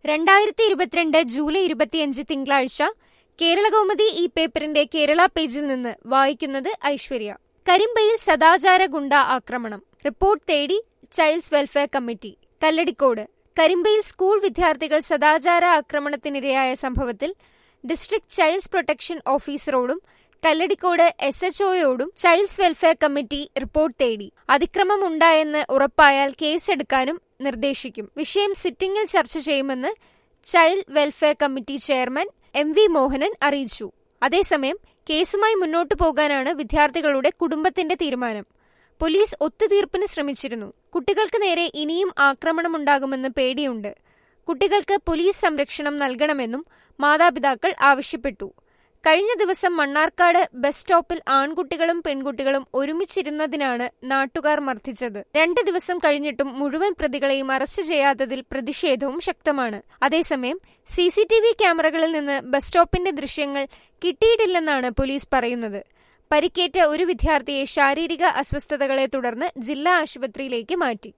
രണ്ടായിരത്തി ഇരുപത്തിരണ്ട് ജൂലൈ ഇരുപത്തിയഞ്ച് തിങ്കളാഴ്ച കേരളകൗമുദി ഈ പേപ്പറിന്റെ കേരള പേജിൽ നിന്ന് വായിക്കുന്നത് ഐശ്വര്യ കരിമ്പയിൽ സദാചാര ഗുണ്ട ആക്രമണം റിപ്പോർട്ട് തേടി ചൈൽഡ്സ് വെൽഫെയർ കമ്മിറ്റി കല്ലടിക്കോട് കരിമ്പയിൽ സ്കൂൾ വിദ്യാർത്ഥികൾ സദാചാര ആക്രമണത്തിനിരയായ സംഭവത്തിൽ ഡിസ്ട്രിക്ട് ചൈൽഡ്സ് പ്രൊട്ടക്ഷൻ ഓഫീസറോടും കല്ലടിക്കോട് എസ് എച്ച് ഒയോടും ചൈൽഡ്സ് വെൽഫെയർ കമ്മിറ്റി റിപ്പോർട്ട് തേടി അതിക്രമം ഉണ്ടായെന്ന് ഉറപ്പായാൽ കേസെടുക്കാനും നിർദ്ദേശിക്കും വിഷയം സിറ്റിംഗിൽ ചർച്ച ചെയ്യുമെന്ന് child welfare committee chairman M V Mohanan അറിയിച്ചു അതേസമയം കേസുമായി മുന്നോട്ടു പോകാനാണ് വിദ്യാർത്ഥികളുടെ കുടുംബത്തിന്റെ തീരുമാനം പോലീസ് ഒത്തുതീർപ്പിന് ശ്രമിച്ചിരുന്നു കുട്ടികൾക്ക് നേരെ ഇനിയും ആക്രമണമുണ്ടാകുമെന്ന് പേടിയുണ്ട് കുട്ടികൾക്ക് പോലീസ് സംരക്ഷണം നൽകണമെന്നും മാതാപിതാക്കൾ ആവശ്യപ്പെട്ടു കഴിഞ്ഞ ദിവസം മണ്ണാർക്കാട് ബസ് സ്റ്റോപ്പിൽ ആൺകുട്ടികളും പെൺകുട്ടികളും ഒരുമിച്ചിരുന്നതിനാണ് നാട്ടുകാർ മർദ്ദിച്ചത് രണ്ട് ദിവസം കഴിഞ്ഞിട്ടും മുഴുവൻ പ്രതികളെയും അറസ്റ്റ് ചെയ്യാത്തതിൽ പ്രതിഷേധവും ശക്തമാണ് അതേസമയം സി സി ടി വി ക്യാമറകളിൽ നിന്ന് ബസ് സ്റ്റോപ്പിന്റെ ദൃശ്യങ്ങൾ കിട്ടിയിട്ടില്ലെന്നാണ് പോലീസ് പറയുന്നത് പരിക്കേറ്റ ഒരു വിദ്യാർത്ഥിയെ ശാരീരിക അസ്വസ്ഥതകളെ തുടർന്ന് ജില്ലാ ആശുപത്രിയിലേക്ക് മാറ്റി